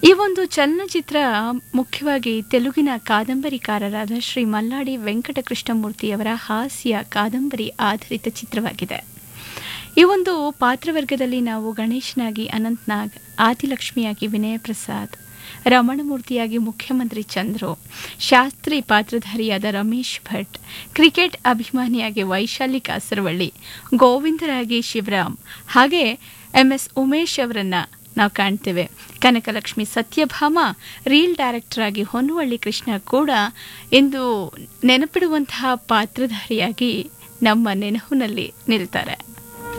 ಈ ಒಂದು ಚಲನಚಿತ್ರ ಮುಖ್ಯವಾಗಿ ತೆಲುಗಿನ ಕಾದಂಬರಿಕಾರರಾದ ಶ್ರೀ ಮಲ್ಲಾಡಿ ವೆಂಕಟಕೃಷ್ಣಮೂರ್ತಿಯವರ ಹಾಸ್ಯ ಕಾದಂಬರಿ ಆಧಾರಿತ ಚಿತ್ರವಾಗಿದೆ ಈ ಒಂದು ಪಾತ್ರವರ್ಗದಲ್ಲಿ ನಾವು ಗಣೇಶನಾಗಿ ಅನಂತ್ನಾಗ್ ಆದಿಲಕ್ಷ್ಮಿಯಾಗಿ ವಿನಯ ಪ್ರಸಾದ್ ರಮಣಮೂರ್ತಿಯಾಗಿ ಮುಖ್ಯಮಂತ್ರಿ ಚಂದ್ರು ಶಾಸ್ತ್ರಿ ಪಾತ್ರಧಾರಿಯಾದ ರಮೇಶ್ ಭಟ್ ಕ್ರಿಕೆಟ್ ಅಭಿಮಾನಿಯಾಗಿ ವೈಶಾಲಿ ಕಾಸರವಳ್ಳಿ ಗೋವಿಂದರಾಗಿ ಶಿವರಾಮ್ ಹಾಗೆ ಎಂ ಎಸ್ ಉಮೇಶ್ ಅವರನ್ನ ನಾವು ಕಾಣ್ತೇವೆ ಕನಕಲಕ್ಷ್ಮಿ ಸತ್ಯಭಾಮ ರೀಲ್ ಡೈರೆಕ್ಟರ್ ಆಗಿ ಹೊನ್ನವಳ್ಳಿ ಕೃಷ್ಣ ಕೂಡ ಎಂದು ನೆನಪಿಡುವಂತಹ ಪಾತ್ರಧಾರಿಯಾಗಿ ನಮ್ಮ ನೆನಪಿನಲ್ಲಿ ನಿಲ್ತಾರೆ